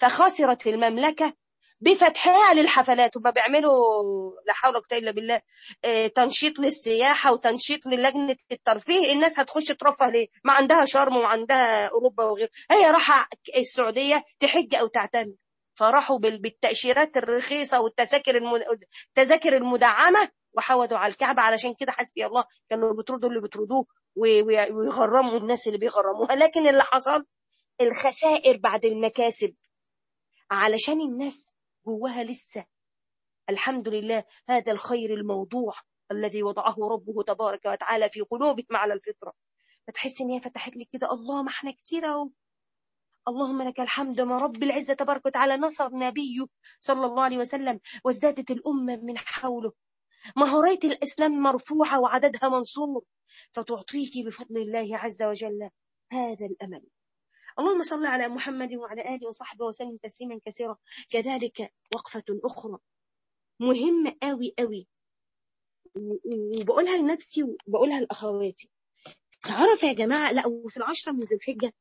فخسرت المملكة بفتحها للحفلات وما بيعملوا لا حول ولا قوه الا بالله آه، تنشيط للسياحه وتنشيط للجنه الترفيه الناس هتخش ترفه ليه ما عندها شرم وعندها اوروبا وغيره هي راحه السعوديه تحج او تعتمر فراحوا بالتاشيرات الرخيصه والتذاكر التذاكر المدعمه وحودوا على الكعبه علشان كده حسبي الله كانوا بيطردوا اللي بيطردوه ويغرموا الناس اللي بيغرموها لكن اللي حصل الخسائر بعد المكاسب علشان الناس جواها لسه الحمد لله هذا الخير الموضوع الذي وضعه ربه تبارك وتعالى في قلوبكم على الفطرة فتحس ان هي فتحت لك كده الله ما احنا كتير اهو اللهم لك الحمد ما رب العزة تبارك وتعالى نصر نبيه صلى الله عليه وسلم وازدادت الأمة من حوله مهارية الإسلام مرفوعة وعددها منصور فتعطيك بفضل الله عز وجل هذا الأمل اللهم صل على محمد وعلى آله وصحبه وسلم تسليما كثيرا كذلك وقفة أخرى مهمة قوي قوي وبقولها لنفسي وبقولها لأخواتي تعرف يا جماعة لا وفي العشرة من ذي الحجة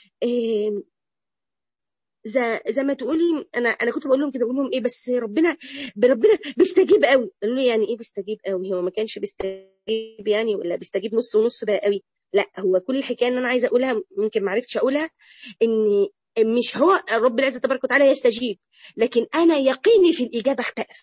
زي, زي ما تقولي انا انا كنت بقول لهم كده بقول لهم ايه بس ربنا ربنا بيستجيب قوي قالوا لي يعني ايه بيستجيب قوي هو ما كانش بيستجيب يعني ولا بيستجيب نص ونص بقى قوي لا هو كل الحكايه ان انا عايزه اقولها ممكن ما عرفتش اقولها ان مش هو رب العزه تبارك وتعالى يستجيب لكن انا يقيني في الاجابه اختلف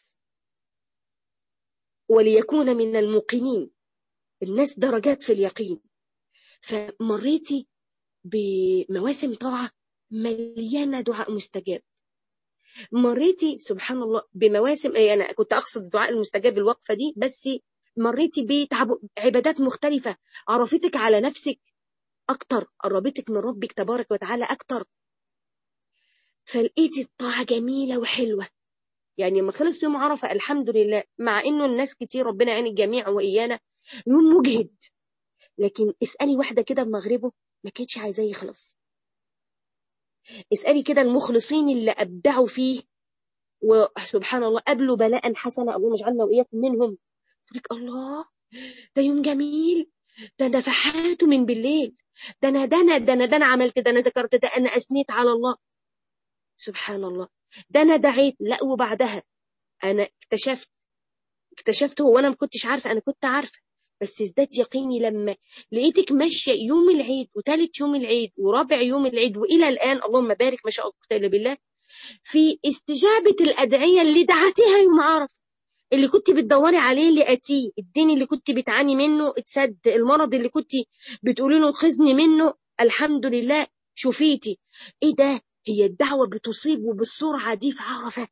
وليكون من الموقنين الناس درجات في اليقين فمريتي بمواسم طاعه مليانه دعاء مستجاب مريتي سبحان الله بمواسم انا كنت اقصد الدعاء المستجاب الوقفه دي بس مريتي بعبادات مختلفة عرفتك على نفسك أكتر قربتك من ربك تبارك وتعالى أكتر فلقيتي الطاعة جميلة وحلوة يعني لما خلص يوم عرفة الحمد لله مع إنه الناس كتير ربنا يعين الجميع وإيانا يوم مجهد لكن اسألي واحدة كده بمغربه ما كانتش عايزاه يخلص اسألي كده المخلصين اللي أبدعوا فيه وسبحان الله قبلوا بلاء حسنا اللهم اجعلنا وإياكم منهم لك الله ده يوم جميل ده نفحاته من بالليل ده انا ده انا ده انا ده انا عملت ده انا ذكرت ده انا اثنيت على الله سبحان الله ده انا دعيت لا وبعدها انا اكتشفت اكتشفت هو انا ما كنتش عارفه انا كنت عارفه بس ازداد يقيني لما لقيتك ماشيه يوم العيد وثالث يوم العيد ورابع يوم العيد والى الان اللهم بارك ما شاء الله الا بالله في استجابه الادعيه اللي دعتها يوم عرفه اللي كنت بتدوري عليه لقيتيه الدين اللي كنت بتعاني منه اتسد المرض اللي كنت بتقولي له خزني منه الحمد لله شفيتي ايه ده هي الدعوة بتصيب وبالسرعة دي في عرفة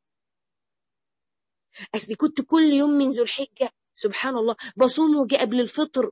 أصل كنت كل يوم من ذو الحجة سبحان الله بصوم وجي قبل الفطر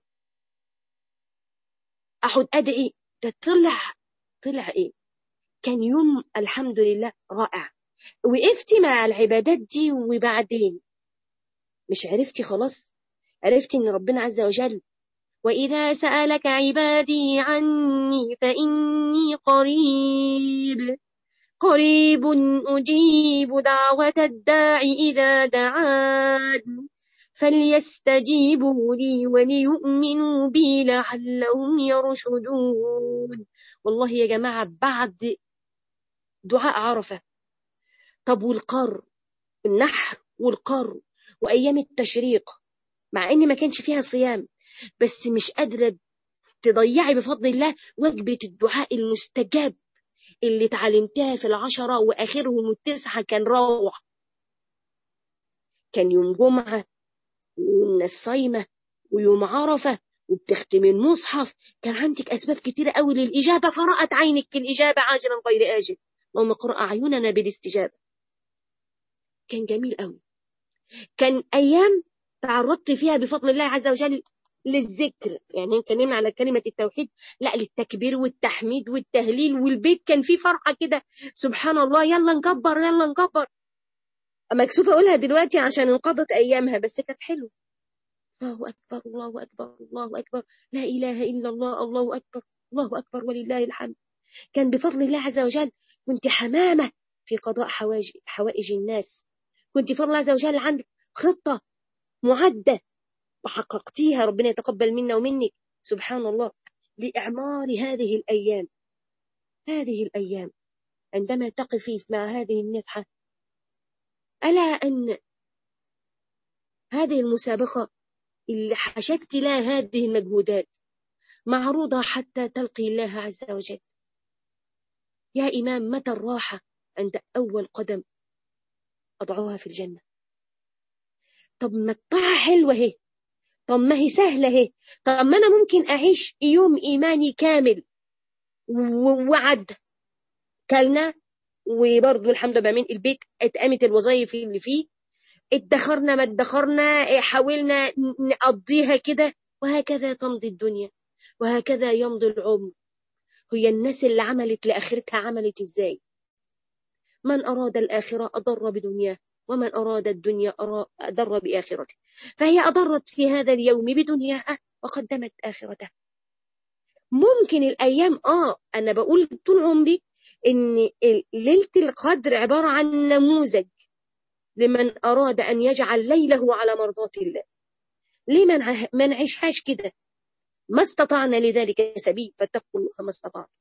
أحد أدعي ده طلع طلع إيه كان يوم الحمد لله رائع وقفتي مع العبادات دي وبعدين مش عرفتي خلاص عرفتي ان ربنا عز وجل وإذا سألك عبادي عني فإني قريب قريب أجيب دعوة الداع إذا دعان فليستجيبوا لي وليؤمنوا بي لعلهم يرشدون والله يا جماعة بعد دعاء عرفة طب والقر النحر والقر وأيام التشريق مع إن ما كانش فيها صيام بس مش قادرة تضيعي بفضل الله وجبة الدعاء المستجاب اللي اتعلمتها في العشرة وآخرهم التسعة كان روح كان يوم جمعة والناس صايمة ويوم عرفة وبتختم المصحف كان عندك أسباب كتيرة قوي للإجابة فرأت عينك الإجابة عاجلا غير آجل اللهم اقرأ أعيننا بالاستجابة كان جميل قوي كان أيام تعرضت فيها بفضل الله عز وجل للذكر يعني اتكلمنا على كلمة التوحيد لا للتكبير والتحميد والتهليل والبيت كان فيه فرحة كده سبحان الله يلا نكبر يلا نكبر مكسوفة أقولها دلوقتي عشان انقضت أيامها بس كانت حلوة الله أكبر الله أكبر الله أكبر لا إله إلا الله الله أكبر الله أكبر ولله الحمد كان بفضل الله عز وجل كنت حمامة في قضاء حوائج, حوائج الناس كنت فضل الله عز وجل عندك خطة معدة وحققتيها ربنا يتقبل منا ومنك سبحان الله لإعمار هذه الأيام هذه الأيام عندما تقفي مع هذه النفحة ألا أن هذه المسابقة اللي حشدت لها هذه المجهودات معروضة حتى تلقي الله عز وجل يا إمام متى الراحة عند أول قدم أضعوها في الجنة طب ما الطاعة حلوة هي طب ما هي سهلة هي طب ما أنا ممكن أعيش يوم إيماني كامل ووعد كلنا وبرضه الحمد لله من البيت اتقامت الوظائف اللي فيه ادخرنا ما ادخرنا حاولنا نقضيها كده وهكذا تمضي الدنيا وهكذا يمضي العمر هي الناس اللي عملت لآخرتها عملت ازاي من أراد الآخرة أضر بدنياه ومن أراد الدنيا أضر بآخرته فهي أضرت في هذا اليوم بدنياها وقدمت آخرتها ممكن الأيام آه أنا بقول طول عمري إن ليلة القدر عبارة عن نموذج لمن أراد أن يجعل ليله على مرضاة الله ليه ما نعيشهاش كده ما استطعنا لذلك سبيل فاتقوا الله ما استطعتم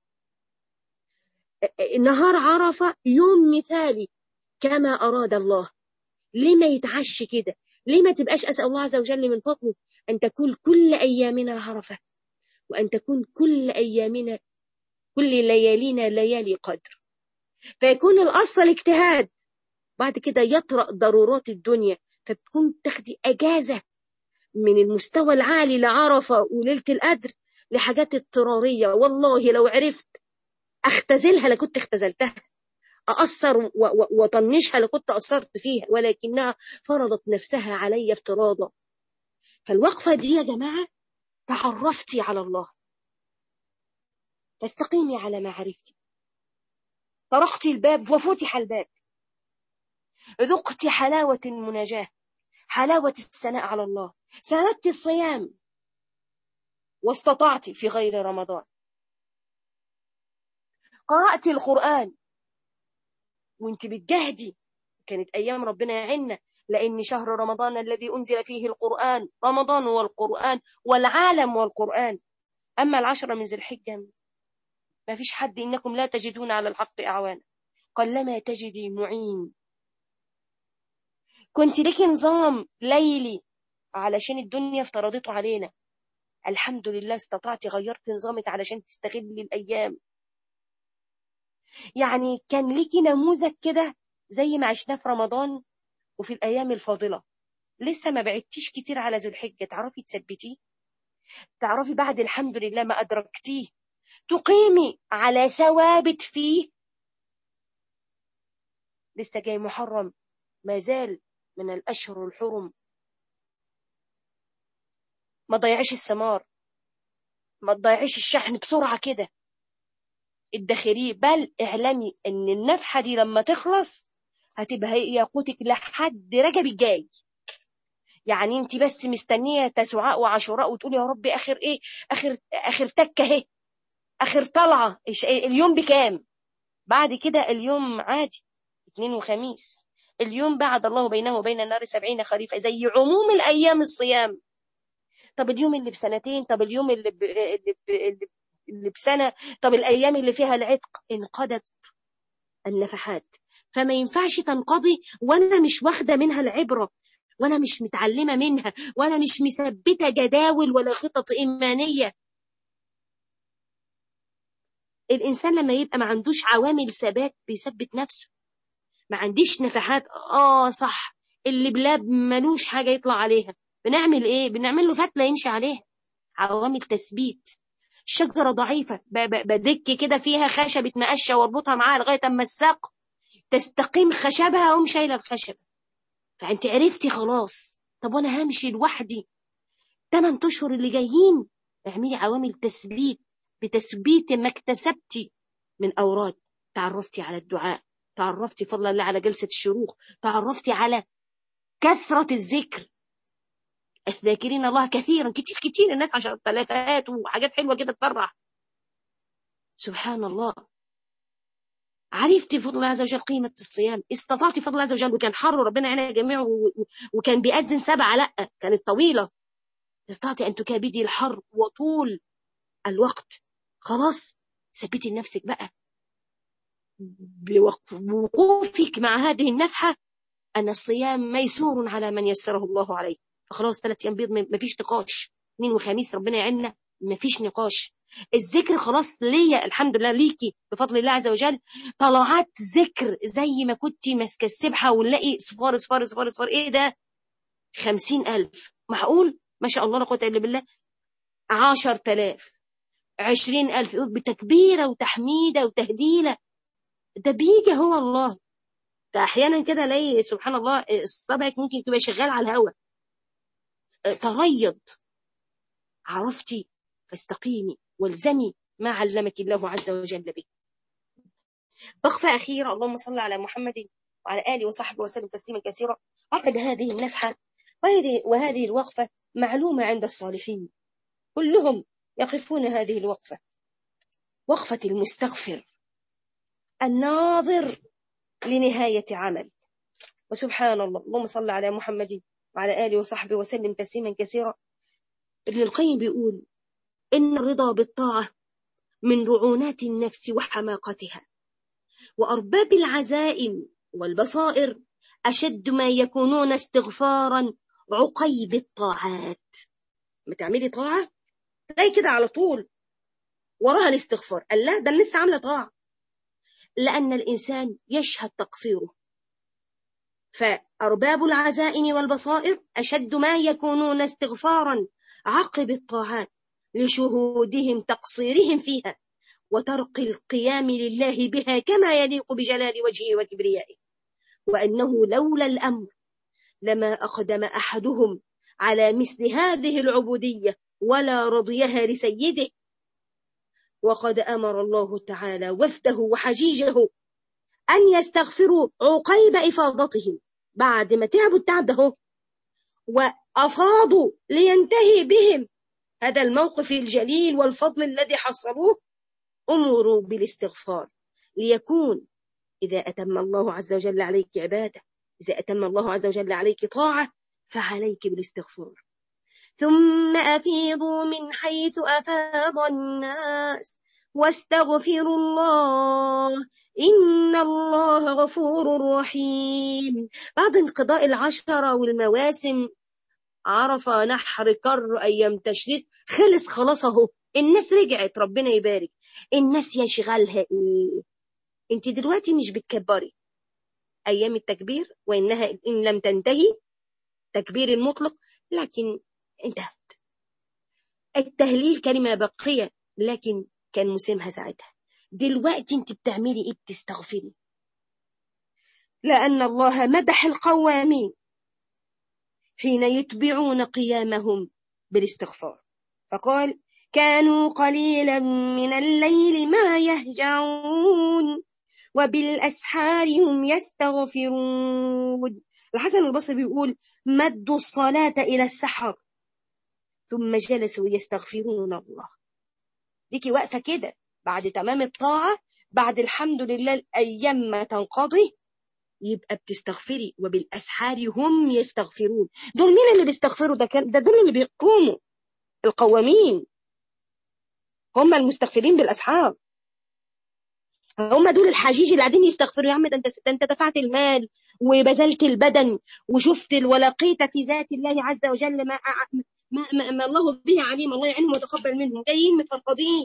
نهار عرفة يوم مثالي كما أراد الله ليه ما يتعش كده ليه ما تبقاش أسأل الله عز وجل من فضله أن تكون كل أيامنا عرفة وأن تكون كل أيامنا كل ليالينا ليالي قدر فيكون الأصل الاجتهاد بعد كده يطرأ ضرورات الدنيا فبتكون تاخدي أجازة من المستوى العالي لعرفة وليلة القدر لحاجات اضطرارية والله لو عرفت اختزلها لكنت اختزلتها أأثر وطنشها لكنت أثرت فيها ولكنها فرضت نفسها علي افتراضا فالوقفة دي يا جماعة تعرفتي على الله فاستقيمي على ما عرفتي طرقتي الباب وفتح الباب ذقت حلاوة المناجاة حلاوة الثناء على الله سندت الصيام واستطعت في غير رمضان قرأت القرآن وانت بتجهدي كانت أيام ربنا يعنا لأن شهر رمضان الذي أنزل فيه القرآن رمضان والقرآن والعالم والقرآن أما العشرة من ذي الحجة ما فيش حد إنكم لا تجدون على الحق أعوانا قلما تجدي معين كنت لك نظام ليلي علشان الدنيا افترضته علينا الحمد لله استطعت غيرت نظامك علشان تستغلي الأيام يعني كان ليكي نموذج كده زي ما عشناه في رمضان وفي الأيام الفاضلة لسه ما بعدتيش كتير على ذو الحجة تعرفي تثبتيه تعرفي بعد الحمد لله ما أدركتيه تقيمي على ثوابت فيه لسه جاي محرم ما زال من الأشهر الحرم ما تضيعيش الثمار ما تضيعيش الشحن بسرعة كده ادخريه بل اعلمي ان النفحة دي لما تخلص هتبقى هي ياقوتك لحد رجب الجاي يعني انت بس مستنية تسعاء وعاشوراء وتقولي يا رب اخر ايه اخر اخر تكة اهي اخر طلعة اليوم بكام بعد كده اليوم عادي اثنين وخميس اليوم بعد الله بينه وبين النار سبعين خريفا زي عموم الأيام الصيام طب اليوم اللي بسنتين طب اليوم اللي, ب... اللي, ب... اللي بسنة طب الأيام اللي فيها العتق انقضت النفحات فما ينفعش تنقضي وأنا مش واخدة منها العبرة وأنا مش متعلمة منها وأنا مش مثبتة جداول ولا خطط إيمانية الإنسان لما يبقى ما عندوش عوامل ثبات بيثبت نفسه ما عنديش نفحات اه صح اللي بلاب ملوش حاجة يطلع عليها بنعمل ايه بنعمل له فتلة يمشي عليها عوامل تثبيت شجرة ضعيفة بدك كده فيها خشبة مقشة واربطها معاها لغاية اما الساق تستقيم خشبها أقوم شايلة الخشبة فأنت عرفتي خلاص طب وأنا همشي لوحدي تمن أشهر اللي جايين اعملي عوامل تثبيت بتثبيت ما اكتسبتي من أوراد تعرفتي على الدعاء تعرفتي فضل الله على جلسة الشروق تعرفتي على كثرة الذكر الذاكرين الله كثيرا كتير كتير الناس عشان ثلاثات وحاجات حلوة كده تفرح سبحان الله عرفتي فضل الله عز وجل قيمة الصيام استطعتي فضل الله عز وجل وكان حر ربنا عينها جميعا وكان بيأذن سبعة لا كانت طويلة استطعتي أن تكابدي الحر وطول الوقت خلاص ثبتي لنفسك بقى بوقوفك مع هذه النفحة أن الصيام ميسور على من يسره الله عليه فخلاص ثلاث أيام بيض ما فيش نقاش اثنين وخميس ربنا يعيننا ما فيش نقاش الذكر خلاص ليا الحمد لله ليكي بفضل الله عز وجل طلعات ذكر زي ما كنت ماسكه السبحه ونلاقي صفار صفار صفار صفار ايه ده خمسين ألف معقول ما شاء الله لا قوة إلا بالله عشر تلاف عشرين ألف بتكبيرة وتحميدة وتهليلة ده بيجي هو الله ده أحيانا كده الاقي سبحان الله صبعك ممكن تبقى شغال على الهواء تريض عرفتي فاستقيمي والزمي ما علمك الله عز وجل به وقفة أخيرة اللهم صل على محمد وعلى آله وصحبه وسلم تسليما كثيرا عقد هذه النفحة وهذه, وهذه الوقفة معلومة عند الصالحين كلهم يقفون هذه الوقفة وقفة المستغفر الناظر لنهاية عمل وسبحان الله اللهم صل على محمد وعلى آله وصحبه وسلم تسليما كثيرا ابن القيم بيقول إن الرضا بالطاعة من رعونات النفس وحماقتها وأرباب العزائم والبصائر أشد ما يكونون استغفارا عقيب الطاعات ما تعملي طاعة تلاقي كده على طول وراها الاستغفار قال لا ده لسه عامله طاعة لأن الإنسان يشهد تقصيره فأرباب العزائم والبصائر أشد ما يكونون استغفارا عقب الطاعات لشهودهم تقصيرهم فيها وترك القيام لله بها كما يليق بجلال وجهه وكبريائه وأنه لولا الأمر لما أقدم أحدهم على مثل هذه العبودية ولا رضيها لسيده وقد أمر الله تعالى وفده وحجيجه أن يستغفروا عقيب إفاضتهم بعد ما تعبوا التعب ده وأفاضوا لينتهي بهم هذا الموقف الجليل والفضل الذي حصلوه أمروا بالاستغفار ليكون إذا أتم الله عز وجل عليك عبادة إذا أتم الله عز وجل عليك طاعة فعليك بالاستغفار ثم أفيضوا من حيث أفاض الناس واستغفروا الله إن الله غفور رحيم بعد انقضاء العشرة والمواسم عرفة نحر كر أيام تشريق خلص خلاص أهو الناس رجعت ربنا يبارك الناس يشغلها إيه انت دلوقتي مش بتكبري أيام التكبير وإنها إن لم تنتهي تكبير المطلق لكن انتهت التهليل كلمة بقية لكن كان مسمها ساعتها دلوقتي انت بتعملي ايه بتستغفري لأن الله مدح القوامين حين يتبعون قيامهم بالاستغفار فقال كانوا قليلا من الليل ما يهجعون وبالأسحار هم يستغفرون الحسن البصري بيقول مدوا الصلاة إلى السحر ثم جلسوا يستغفرون الله ليكي واقفة كده بعد تمام الطاعة بعد الحمد لله الأيام ما تنقضي يبقى بتستغفري وبالأسحار هم يستغفرون دول مين اللي بيستغفروا ده كان ده دول اللي بيقوموا القوامين هم المستغفرين بالأسحار هم دول الحجيج اللي قاعدين يستغفروا يا عم ده انت ده انت دفعت المال وبذلت البدن وشفت ولقيت في ذات الله عز وجل ما ما, ما, ما الله به عليم الله يعينهم ويتقبل منهم جايين مفرقدين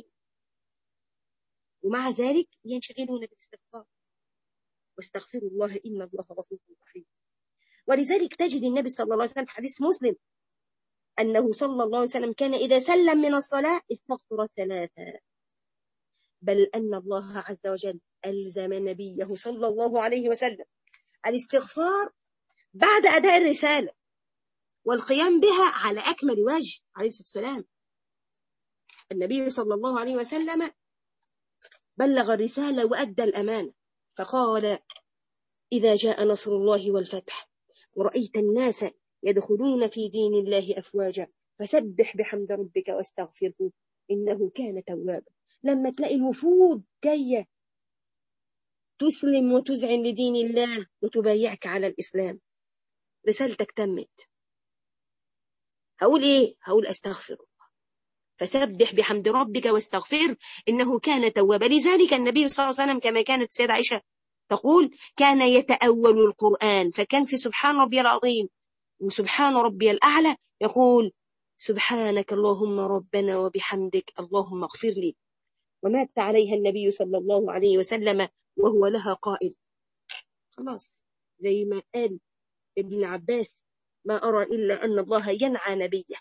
ومع ذلك ينشغلون بالاستغفار واستغفروا الله إن الله غفور رحيم ولذلك تجد النبي صلى الله عليه وسلم حديث مسلم أنه صلى الله عليه وسلم كان إذا سلم من الصلاة استغفر ثلاثة بل أن الله عز وجل ألزم نبيه صلى الله عليه وسلم الاستغفار بعد أداء الرسالة والقيام بها على أكمل وجه عليه الصلاة والسلام النبي صلى الله عليه وسلم بلغ الرسالة وأدى الأمانة فقال إذا جاء نصر الله والفتح ورأيت الناس يدخلون في دين الله أفواجا فسبح بحمد ربك واستغفره إنه كان توابا لما تلاقي الوفود جاية تسلم وتزعن لدين الله وتبايعك على الإسلام رسالتك تمت هقول إيه؟ هقول أستغفر الله فسبح بحمد ربك واستغفر إنه كان توابا لذلك النبي صلى الله عليه وسلم كما كانت السيدة عائشة تقول كان يتأول القرآن فكان في سبحان ربي العظيم وسبحان ربي الأعلى يقول سبحانك اللهم ربنا وبحمدك اللهم اغفر لي ومات عليها النبي صلى الله عليه وسلم وهو لها قائل خلاص زي ما قال ابن عباس ما أرى إلا أن الله ينعى نبيه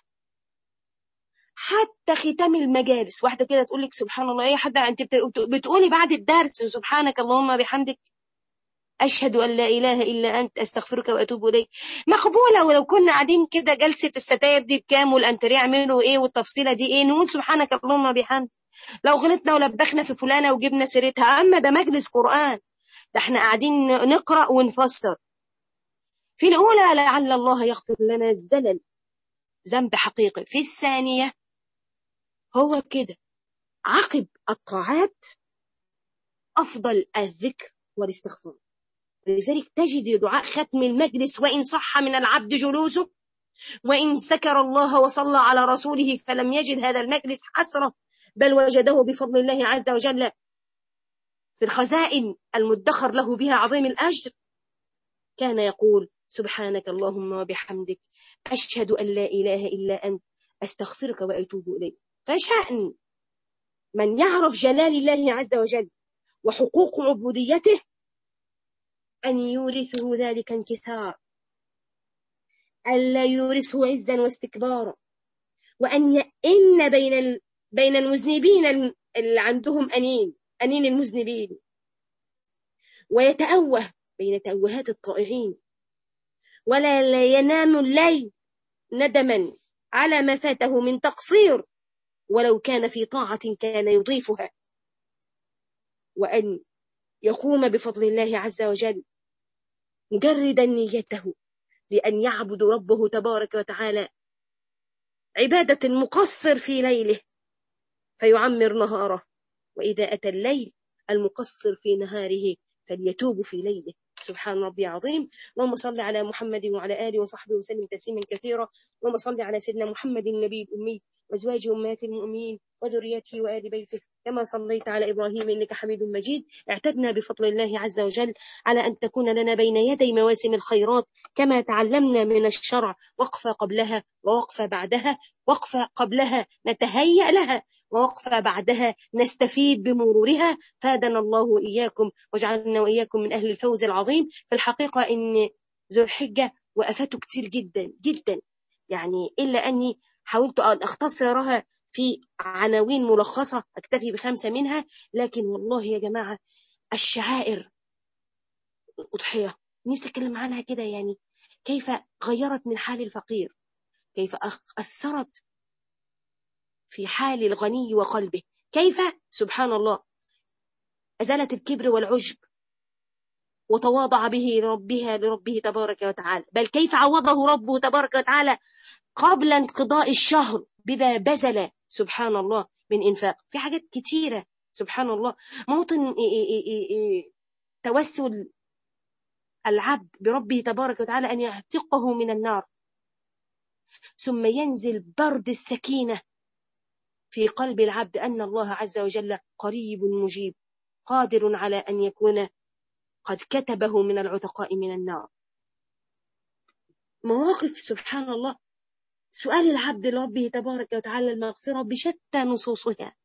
حتى ختام المجالس واحدة كده تقول لك سبحان الله ايه حد انت بتقولي بعد الدرس سبحانك اللهم بحمدك أشهد أن لا إله إلا أنت أستغفرك وأتوب إليك مقبولة ولو كنا قاعدين كده جلسة الستاير دي بكام والأنتريه يعملوا إيه والتفصيلة دي إيه نقول سبحانك اللهم بحمد لو غلطنا ولبخنا في فلانة وجبنا سيرتها أما ده مجلس قرآن ده احنا قاعدين نقرأ ونفسر في الأولى لعل الله يغفر لنا الزلل ذنب حقيقي في الثانية هو كده عقب الطاعات أفضل الذكر والاستغفار لذلك تجد دعاء ختم المجلس وإن صح من العبد جلوسه وإن سكر الله وصلى على رسوله فلم يجد هذا المجلس حسرة بل وجده بفضل الله عز وجل في الخزائن المدخر له بها عظيم الأجر كان يقول سبحانك اللهم وبحمدك أشهد أن لا إله إلا أنت أستغفرك وأتوب إليك فشأن من يعرف جلال الله عز وجل وحقوق عبوديته أن يورثه ذلك انكسار ألا يورثه عزا واستكبارا وأن يئن بين بين المذنبين اللي عندهم أنين أنين المذنبين ويتأوه بين تأوهات الطائعين ولا لا ينام الليل ندما على ما فاته من تقصير ولو كان في طاعة كان يضيفها وأن يقوم بفضل الله عز وجل مجردا نيته لأن يعبد ربه تبارك وتعالى عبادة مقصر في ليله فيعمر نهاره وإذا أتى الليل المقصر في نهاره فليتوب في ليله سبحان ربي عظيم اللهم صل على محمد وعلى آله وصحبه وسلم تسليما كثيرا اللهم صل على سيدنا محمد النبي الأمي وأزواج أمهات المؤمنين وذريته وآل بيته كما صليت على إبراهيم إنك حميد مجيد اعتدنا بفضل الله عز وجل على أن تكون لنا بين يدي مواسم الخيرات كما تعلمنا من الشرع وقفة قبلها ووقفة بعدها وقفة قبلها نتهيأ لها ووقفة بعدها نستفيد بمرورها فادنا الله وإياكم وجعلنا وإياكم من أهل الفوز العظيم في الحقيقة إن ذو الحجة وقفاته كتير جدا جدا يعني إلا أني حاولت أن أختصرها في عناوين ملخصة أكتفي بخمسة منها لكن والله يا جماعة الشعائر أضحية نفسي أتكلم عنها كده يعني كيف غيرت من حال الفقير كيف أثرت في حال الغني وقلبه كيف سبحان الله أزالت الكبر والعجب وتواضع به لربها لربه تبارك وتعالى بل كيف عوضه ربه تبارك وتعالى قبل انقضاء الشهر بما بذل سبحان الله من إنفاق في حاجات كتيرة سبحان الله موطن توسل العبد بربه تبارك وتعالى أن يعتقه من النار ثم ينزل برد السكينة في قلب العبد أن الله عز وجل قريب مجيب قادر على أن يكون قد كتبه من العتقاء من النار مواقف سبحان الله سؤال العبد لربه تبارك وتعالى المغفرة بشتى نصوصها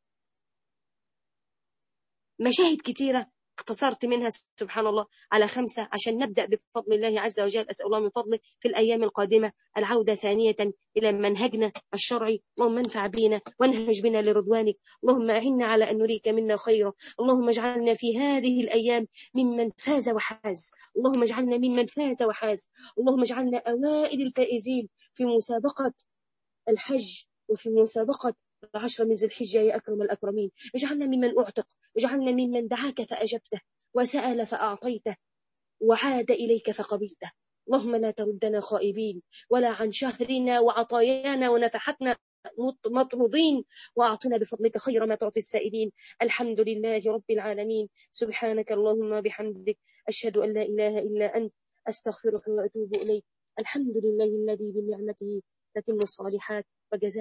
مشاهد كثيرة اختصرت منها سبحان الله على خمسة عشان نبدأ بفضل الله عز وجل أسأل الله من فضله في الأيام القادمة العودة ثانية إلى منهجنا الشرعي اللهم انفع بنا وانهج بنا لرضوانك اللهم أعنا على أن نريك منا خيرا اللهم اجعلنا في هذه الأيام ممن فاز وحاز اللهم اجعلنا ممن فاز وحاز اللهم اجعلنا أوائل الفائزين في مسابقة الحج وفي مسابقة العشر من ذي الحجة يا أكرم الأكرمين اجعلنا ممن أعتق اجعلنا ممن دعاك فأجبته وسأل فأعطيته وعاد إليك فقبلته اللهم لا تردنا خائبين ولا عن شهرنا وعطايانا ونفحتنا مطرودين وأعطنا بفضلك خير ما تعطي السائلين الحمد لله رب العالمين سبحانك اللهم وبحمدك أشهد أن لا إله إلا أنت أستغفرك وأتوب إليك الحمد لله الذي بنعمته تتم الصالحات وجزاء